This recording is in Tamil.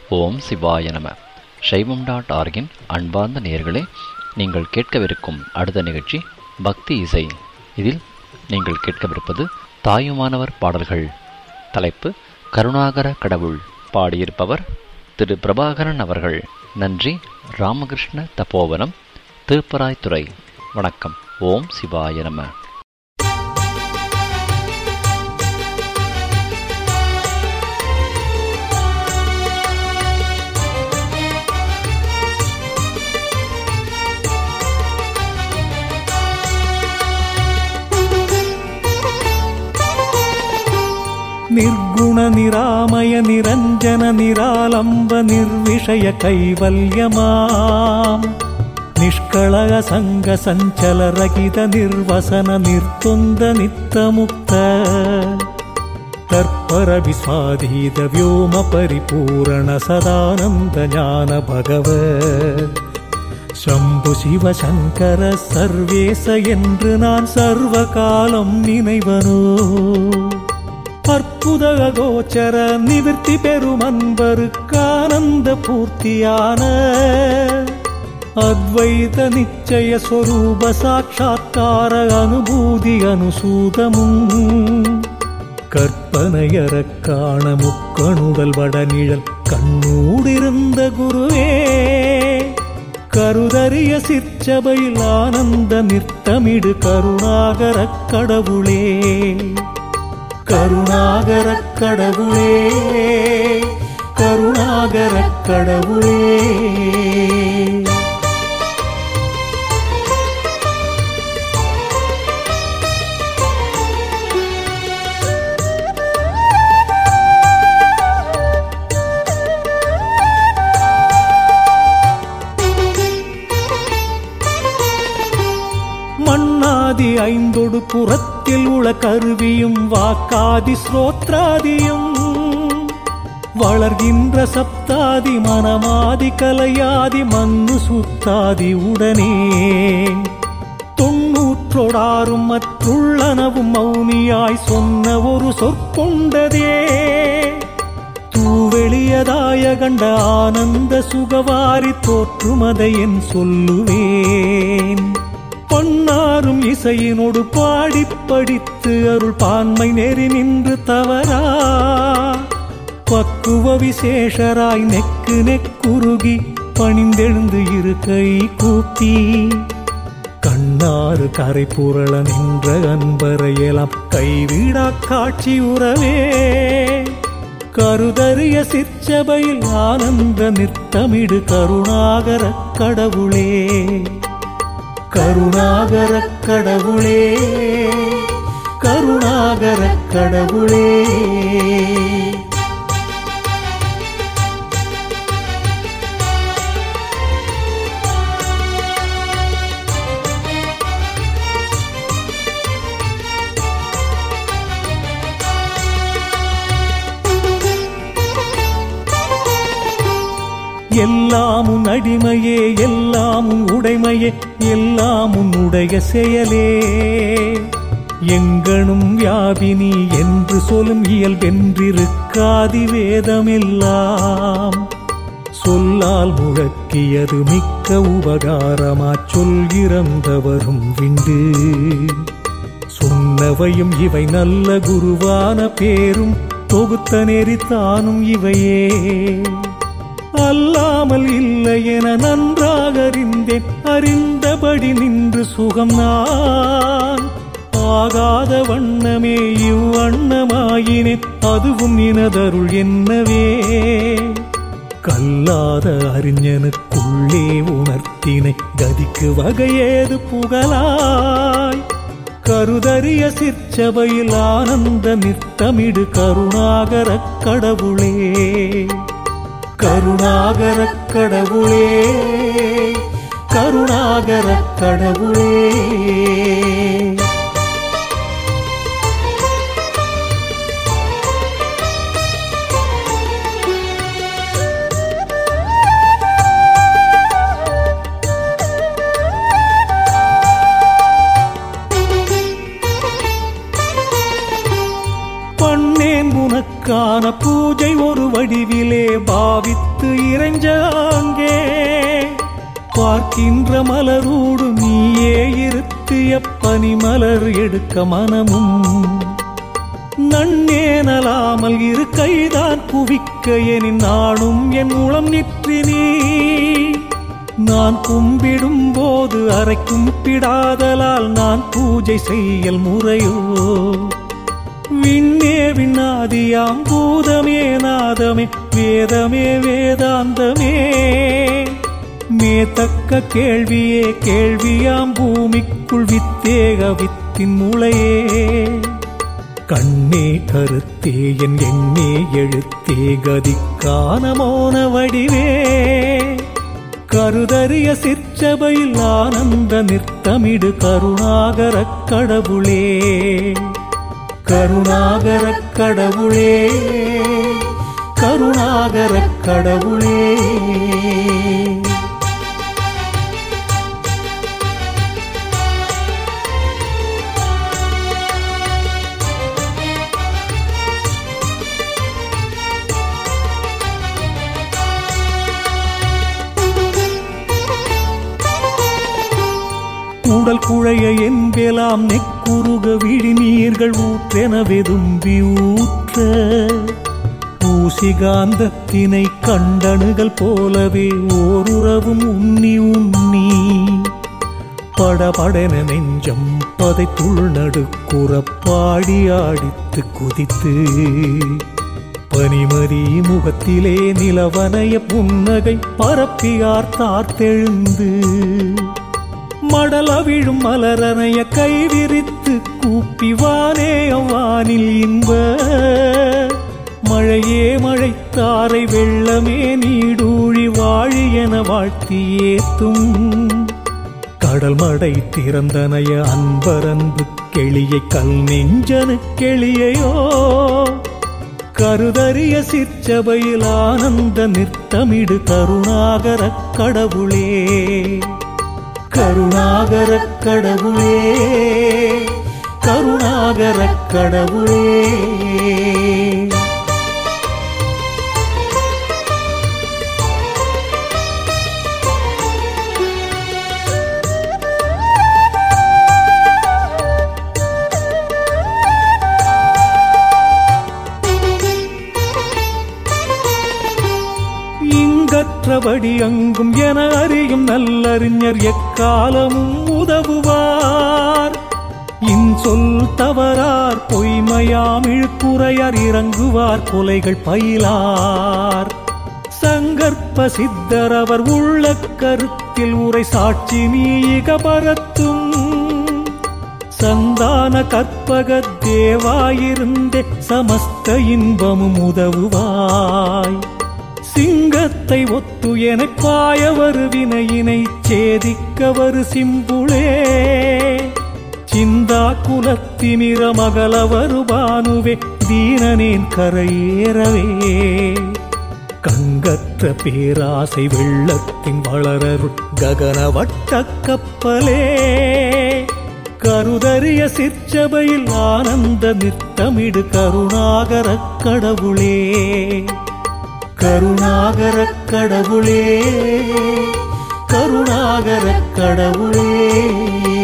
ஓம் சிவாய நம சைவம் டாட் ஆர்கின் அன்பார்ந்த நேயர்களே நீங்கள் கேட்கவிருக்கும் அடுத்த நிகழ்ச்சி பக்தி இசை இதில் நீங்கள் கேட்கவிருப்பது தாயுமானவர் பாடல்கள் தலைப்பு கருணாகர கடவுள் பாடியிருப்பவர் திரு பிரபாகரன் அவர்கள் நன்றி ராமகிருஷ்ண தபோவனம் திருப்பராய்த்துறை வணக்கம் ஓம் சிவாய நம ನಿರ್ಗುಣ ನಿರಾಮಯ ನಿರಂಜನ ನಿರಾಲಂಬ ನಿರ್ವಿಷಯ ಕೈವಲ್ಯಮಾಂ ನಿಷ್ಕಳಗ ಸಂಗ ಸಂಚಲ ರಹಿತ ನಿರ್ವಸನ ನಿರ್ದೊಂದ ನಿತ್ತ ಮುಕ್ತ ತರ್ಪರ ವಿಸ್ವಾಧೀತ ವ್ಯೋಮ ಪರಿಪೂರ್ಣ ಸದಾನಂದ ஞான ಭಗವ சம்பு சிவசங்கர சர்வேச என்று நான் சர்வ காலம் நினைவனோ அற்புத கோச்சர நிவிர்த்தி பெறும் அன்பருக்கானந்த பூர்த்தியான அத்வைத நிச்சய ஸ்வரூப சாட்சா்கார அனுபூதி அனுசூதமும் கற்பனையற காண முக்கணுதல் வடநிழல் கண்ணூடிருந்த குருவே கருதறிய சிற்சபையில் ஆனந்த நிறுத்தமிடு கருணாகரக் கடவுளே கருணாகரக் கடவுளே கருணாகரக் கடவுளே மண்ணாதி ஐந்தொடு புறத்தில் உள கருவியும் வாக்காதி ஸ்ரோத்ராதியும் வளர்கின்ற சப்தாதி மனமாதி கலையாதி மண்ணு சுத்தாதி உடனே தொன்னூற்றொடாரும் மற்றுள்ளனவும் மௌனியாய் சொன்ன ஒரு சொற்கொண்டதே தூவெளியதாய கண்ட ஆனந்த சுகவாரி தோற்றுமதை என் சொல்லுவேன் பொன்னாரும் இசையினோடு பாடி படித்து அருள் பான்மை நெறி நின்று தவறா பக்குவ விசேஷராய் நெக்கு நெக்குருகி பணிந்தெழுந்து இரு கை கூப்பி கண்ணாறு கரை புரள நின்ற அன்பரையெல்லாம் கைவிடா காட்சி உறவே கருதறிய சிற்சபையில் ஆனந்த நிறுத்தமிடு கருணாகர கடவுளே கருணாகர கடவுளே கருணாகர கடவுளே எல்லாம் உன் அடிமையே எல்லாம் உன் உடைமையே எல்லாம் உன்னுடைய செயலே எங்கனும் வியாபினி என்று சொல்லும் இயல்பென்றிருக்காதி வேதமெல்லாம் சொல்லால் முழக்கியது மிக்க உபகாரமா சொல்கிறந்தவரும் விண்டு சொன்னவையும் இவை நல்ல குருவான பேரும் தொகுத்த நெறித்தானும் இவையே அல்லாமல் இல்லை என நன்றாக அறிந்தேன் அறிந்தபடி நின்று சுகம் நான் ஆகாத வண்ணமே இவ்வண்ணமாயினேன் அதுவும் இனதருள் என்னவே கல்லாத அறிஞனுக்குள்ளே உணர்த்தினை கதிக்கு வகையேது புகழாய் கருதறிய சிற்சபையில் ஆனந்த நிறுத்தமிடு கருணாகர கடவுளே கருணாகர கடவுளே கருணாகர கடவுளே பண்ணேன் உனக்கான பூஜை ஒரு வடிவிலே பாவித்த பார்த்து இறைஞ்சாங்கே பார்க்கின்ற மலரூடு நீயே இருத்திய பனிமலர் எடுக்க மனமும் நன்னேனலாமல் இரு கைதான் குவிக்க எனின் நானும் என் உளம் நிற்றி நீ நான் கும்பிடும் போது அறை கும்பிடாதலால் நான் பூஜை செய்யல் முறையோ விண்ணே விண்ணாதியாம் பூதமே நாதமே வேதமே வேதாந்தமே மேத்தக்க கேள்வியே கேள்வியாம் பூமிக்குள் வித்தேக வித்தின் முளையே கண்ணே கருத்தே என் எண்ணே எழுத்தே கதிக்கான மோன வடிவே கருதறிய சிற்சபையில் ஆனந்த நிறுத்தமிடு கருணாகரக் கடவுளே கருணாகரக் கடவுளே கருணாகரக் கடவுளே உடல் குழைய என்பெலாம் நெக்குருக விழிநீர்கள் ஊற்றென வெதும்பி ஊற்ற பூசிகாந்தத்தினை கண்டணுகள் போலவே ஓருறவும் உண்ணி உண்ணி படபடென நெஞ்சம் பதைத்துள் நடுக்குற பாடி ஆடித்து குதித்து பனிமதி முகத்திலே நிலவனைய புன்னகை பரப்பியார் தார்த்தெழுந்து மடல விழும் மலரனைய கை விரித்து கூப்பி வானே அவ்வானில் இன்ப மழையே மழைத்தாரை வெள்ளமே நீடூழி வாழி என வாழ்த்தி ஏத்தும் கடல் மடை திறந்தனைய அன்பரன்பு கெளியை கல் நெஞ்சனு கெளியையோ கருதறிய சிற்சபையில் ஆனந்த நிறுத்தமிடு கருணாகரக் கடவுளே கருணாகரக் கடவுளே கருணாகரக் கடவுளே இங்கற்றபடி அங்கும் என அறியும் நல்லறிஞர் எக்காலமும் உதவுவார் இன்சொல் தவறார் பொய்மையாம் இழுக்குறையார் இறங்குவார் கொலைகள் பயிலார் சங்கற்ப சித்தர் அவர் உள்ள கருத்தில் உரை சாட்சி நீக பரத்தும் சந்தான கற்பக தேவாயிருந்தே சமஸ்த இன்பமும் உதவுவாய் சிங்கத்தை ஒத்து எனக் பாயவரு வினையினை சேதிக்கவரு சிம்புளே சிந்தா குலத்தினிற மகளவரு பானுவே தீனனேன் கரையேறவே கங்கற்ற பேராசை வெள்ளத்தின் வளரரு ககன வட்டக் கப்பலே கருதறிய சிற்சபையில் ஆனந்த நிறுத்தமிடு கருணாகரக் கடவுளே கருணாகரக் கடவுளே கருணாகரக் கடவுளே